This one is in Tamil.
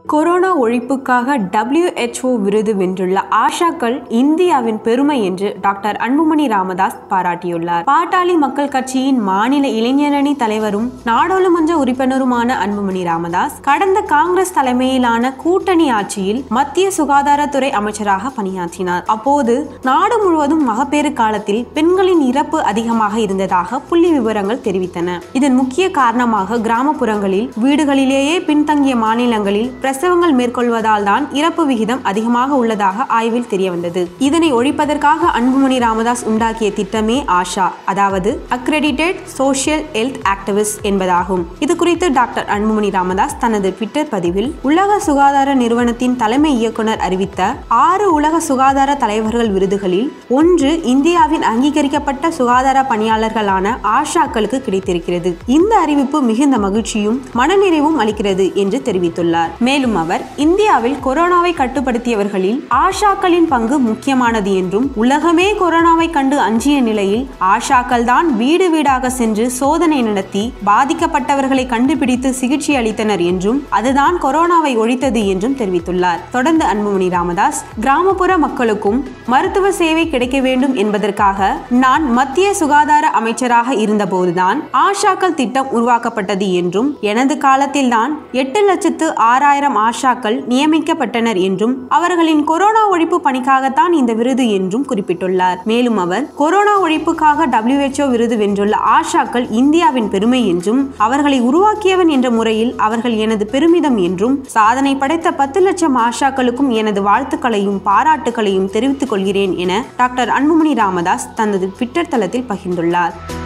கொரோனா ஒழிப்புக்காக WHO விருது வென்றுள்ள ஆஷாக்கள் இந்தியாவின் பெருமை என்று டாக்டர் அன்புமணி ராமதாஸ் பாராட்டியுள்ளார் பாட்டாளி மக்கள் கட்சியின் மாநில இளைஞரணி தலைவரும் நாடாளுமன்ற உறுப்பினருமான அன்புமணி ராமதாஸ் கடந்த காங்கிரஸ் தலைமையிலான கூட்டணி ஆட்சியில் மத்திய சுகாதாரத்துறை அமைச்சராக பணியாற்றினார் அப்போது நாடு முழுவதும் மகப்பேறு காலத்தில் பெண்களின் இறப்பு அதிகமாக இருந்ததாக புள்ளி விவரங்கள் தெரிவித்தன இதன் முக்கிய காரணமாக கிராமப்புறங்களில் வீடுகளிலேயே பின்தங்கிய மாநிலங்களில் பிரசவங்கள் மேற்கொள்வதால் தான் இறப்பு விகிதம் அதிகமாக உள்ளதாக ஆய்வில் தெரியவந்தது இதனை ஒழிப்பதற்காக அன்புமணி ராமதாஸ் உண்டாக்கிய திட்டமே ஆஷா அதாவது அக்ரெடிட்டட் சோஷியல் ஹெல்த் ஆக்டிவிஸ்ட் என்பதாகும் இது குறித்து டாக்டர் அன்புமணி ராமதாஸ் தனது ட்விட்டர் பதிவில் உலக சுகாதார நிறுவனத்தின் தலைமை இயக்குனர் அறிவித்த ஆறு உலக சுகாதார தலைவர்கள் விருதுகளில் ஒன்று இந்தியாவின் அங்கீகரிக்கப்பட்ட சுகாதார பணியாளர்களான ஆஷாக்களுக்கு கிடைத்திருக்கிறது இந்த அறிவிப்பு மிகுந்த மகிழ்ச்சியும் மனநிறைவும் அளிக்கிறது என்று தெரிவித்துள்ளார் மேலும் அவர் இந்தியாவில் கொரோனாவை கட்டுப்படுத்தியவர்களில் ஆஷாக்களின் பங்கு முக்கியமானது என்றும் உலகமே கொரோனாவை கண்டு அஞ்சிய நிலையில் ஆஷாக்கள் தான் வீடு வீடாக சென்று சோதனை நடத்தி பாதிக்கப்பட்டவர்களை கண்டுபிடித்து சிகிச்சை அளித்தனர் என்றும் அதுதான் கொரோனாவை ஒழித்தது என்றும் தெரிவித்துள்ளார் தொடர்ந்து அன்புமணி ராமதாஸ் கிராமப்புற மக்களுக்கும் மருத்துவ சேவை கிடைக்க வேண்டும் என்பதற்காக நான் மத்திய சுகாதார அமைச்சராக இருந்தபோதுதான் ஆஷாக்கள் திட்டம் உருவாக்கப்பட்டது என்றும் எனது காலத்தில்தான் எட்டு லட்சத்து ஆறாயிரம் ஆஷாக்கள் நியமிக்கப்பட்டனர் என்றும் அவர்களின் கொரோனா ஒழிப்பு பணிக்காகத்தான் இந்த விருது என்றும் குறிப்பிட்டுள்ளார் மேலும் அவர் கொரோனா ஒழிப்புக்காக WHO விருது வென்றுள்ள ஆஷாக்கள் இந்தியாவின் பெருமை என்றும் அவர்களை உருவாக்கியவன் என்ற முறையில் அவர்கள் எனது பெருமிதம் என்றும் சாதனை படைத்த பத்து லட்சம் ஆஷாக்களுக்கும் எனது வாழ்த்துக்களையும் பாராட்டுகளையும் தெரிவித்துக் கொள்கிறேன் என டாக்டர் அன்புமணி ராமதாஸ் தனது ட்விட்டர் தளத்தில் பகிர்ந்துள்ளார்